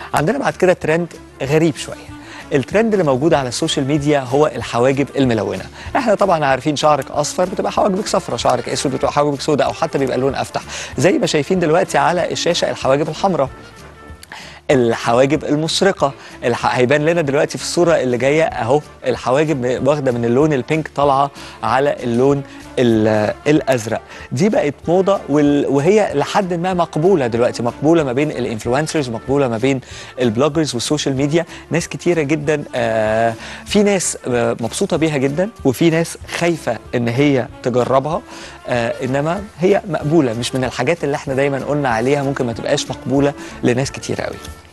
عندنا بعد كده ترند غريب شويه الترند اللي موجود على السوشيال ميديا هو الحواجب الملونه احنا طبعا عارفين شعرك اصفر بتبقى حواجبك صفرة شعرك اسود بتبقى حواجبك سوداء او حتى بيبقى اللون افتح زي ما شايفين دلوقتي على الشاشه الحواجب الحمراء الحواجب المشرقه الح... هيبان لنا دلوقتي في الصوره اللي جايه اهو الحواجب واخده من اللون البينك طالعه على اللون ال- الازرق دي بقت موضه وال... وهي لحد ما مقبوله دلوقتي مقبوله ما بين الانفلونسرز مقبوله ما بين البلوجرز والسوشيال ميديا ناس كتيره جدا آه في ناس آه مبسوطه بيها جدا وفي ناس خايفه ان هي تجربها آه انما هي مقبوله مش من الحاجات اللي احنا دايما قلنا عليها ممكن ما تبقاش مقبوله لناس كتيره قوي